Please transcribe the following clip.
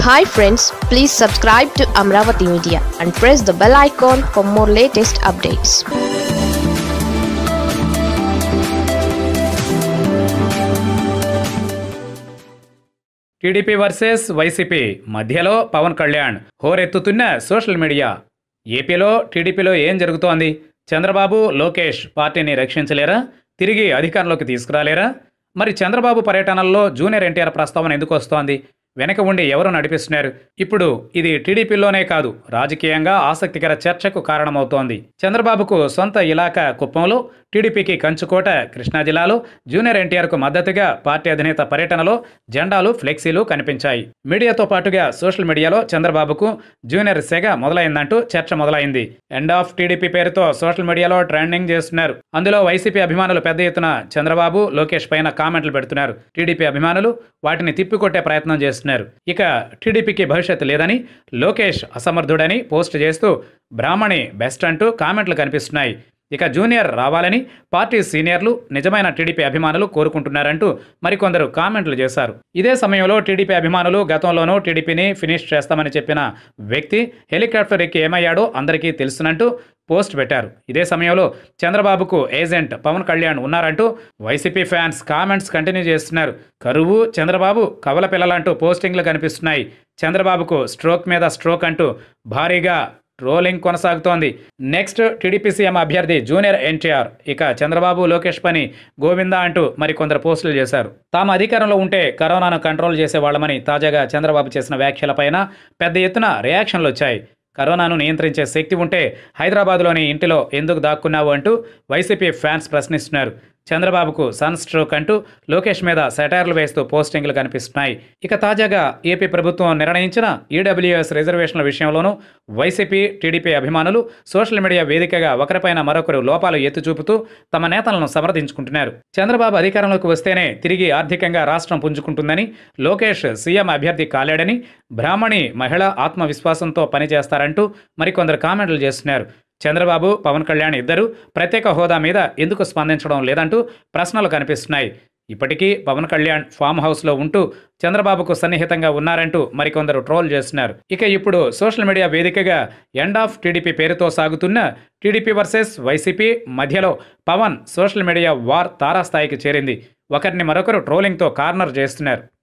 hi friends please subscribe to Amaravati media and press the bell icon for more latest updates TDP versus YCP మధ్యలో పవన్ కళ్యాణ్ హోరెత్తుతున్న social media ఏపీలో టీడీపీలో ఏం జరుగుతోంది చంద్రబాబు లోకేష్ పార్టీని రక్షించలేరా తిరిగి అధికారంలోకి తీసుకురాలేరా మరి చంద్రబాబు పర్యటనల్లో జూనియర్ ఎన్టీఆర్ ప్రస్తావన ఎందుకు వస్తోంది వెనక ఉండి ఎవరు నడిపిస్తున్నారు ఇప్పుడు ఇది టీడీపీలోనే కాదు రాజకీయంగా ఆసక్తికర చర్చకు కారణమవుతోంది చంద్రబాబుకు సొంత ఇలాకా కుప్పంలో టీడీపీకి కంచుకోట కృష్ణా జిల్లాలో జూనియర్ ఎన్టీఆర్కు మద్దతుగా పార్టీ అధినేత పర్యటనలో జెండాలు ఫ్లెక్సీలు కనిపించాయి మీడియాతో పాటుగా సోషల్ మీడియాలో చంద్రబాబుకు జూనియర్ సెగ మొదలైందంటూ చర్చ మొదలైంది ఎండ్ ఆఫ్ టీడీపీ పేరుతో సోషల్ మీడియాలో ట్రెండింగ్ చేస్తున్నారు అందులో వైసీపీ అభిమానులు పెద్ద ఎత్తున చంద్రబాబు లోకేష్ పైన కామెంట్లు పెడుతున్నారు టీడీపీ అభిమానులు వాటిని తిప్పికొట్టే ప్రయత్నం చేస్తున్నారు ఇక టీడీపీకి భవిష్యత్తు లేదని లోకేష్ అసమర్థుడని పోస్ట్ చేస్తూ బ్రాహ్మణి బెస్ట్ అంటూ కామెంట్లు కనిపిస్తున్నాయి ఇక జూనియర్ రావాలని పార్టీ సీనియర్లు నిజమైన టీడీపీ అభిమానులు కోరుకుంటున్నారంటూ మరికొందరు కామెంట్లు చేశారు ఇదే సమయంలో టీడీపీ అభిమానులు గతంలోనూ టీడీపీని ఫినిష్ చేస్తామని చెప్పిన వ్యక్తి హెలికాప్టర్ ఎక్కి ఏమయ్యాడో అందరికీ తెలుసునంటూ పోస్ట్ పెట్టారు ఇదే సమయంలో చంద్రబాబుకు ఏజెంట్ పవన్ కళ్యాణ్ ఉన్నారంటూ వైసీపీ ఫ్యాన్స్ కామెంట్స్ కంటిన్యూ చేస్తున్నారు కరువు చంద్రబాబు కవల పిల్లలంటూ పోస్టింగ్లు కనిపిస్తున్నాయి చంద్రబాబుకు స్ట్రోక్ మీద స్ట్రోక్ అంటూ భారీగా ట్రోలింగ్ కొనసాగుతోంది నెక్స్ట్ టీడీపీ సీఎం అభ్యర్థి జూనియర్ ఎన్టీఆర్ ఇక చంద్రబాబు లోకేష్ పని గోవిందా అంటూ మరికొందరు పోస్టులు చేశారు తాము అధికారంలో ఉంటే కరోనాను కంట్రోల్ చేసేవాళ్లమని తాజాగా చంద్రబాబు చేసిన వ్యాఖ్యలపైన పెద్ద ఎత్తున రియాక్షన్లు వచ్చాయి కరోనాను నియంత్రించే శక్తి ఉంటే హైదరాబాద్లోని ఇంటిలో ఎందుకు దాక్కున్నావు అంటూ వైసీపీ ఫ్యాన్స్ ప్రశ్నిస్తున్నారు చంద్రబాబుకు సన్ స్ట్రోక్ అంటూ లోకేష్ మీద సెటైర్లు వేస్తూ పోస్టింగ్లు కనిపిస్తున్నాయి ఇక తాజాగా ఏపీ ప్రభుత్వం నిర్ణయించిన ఈడబ్ల్యూఎస్ రిజర్వేషన్ల విషయంలోనూ వైసీపీ టీడీపీ అభిమానులు సోషల్ మీడియా వేదికగా ఒకరిపైన మరొకరు లోపాలు ఎత్తి చూపుతూ తమ నేతలను సమర్థించుకుంటున్నారు చంద్రబాబు అధికారంలోకి వస్తేనే తిరిగి ఆర్థికంగా రాష్ట్రం పుంజుకుంటుందని లోకేష్ సీఎం అభ్యర్థి కాలేడని బ్రాహ్మణి మహిళ ఆత్మవిశ్వాసంతో పనిచేస్తారంటూ మరికొందరు కామెంట్లు చేస్తున్నారు చంద్రబాబు పవన్ కళ్యాణ్ ఇద్దరు ప్రత్యేక హోదా మీద ఎందుకు స్పందించడం లేదంటూ ప్రశ్నలు కనిపిస్తున్నాయి ఇప్పటికీ పవన్ కళ్యాణ్ ఫామ్ హౌస్లో ఉంటూ చంద్రబాబుకు సన్నిహితంగా ఉన్నారంటూ మరికొందరు ట్రోల్ చేస్తున్నారు ఇక ఇప్పుడు సోషల్ మీడియా వేదికగా ఎండ్ ఆఫ్ టీడీపీ పేరుతో సాగుతున్న టీడీపీ వర్సెస్ వైసీపీ మధ్యలో పవన్ సోషల్ మీడియా వార్ తారాస్థాయికి చేరింది ఒకరిని మరొకరు ట్రోలింగ్తో కార్నర్ చేస్తున్నారు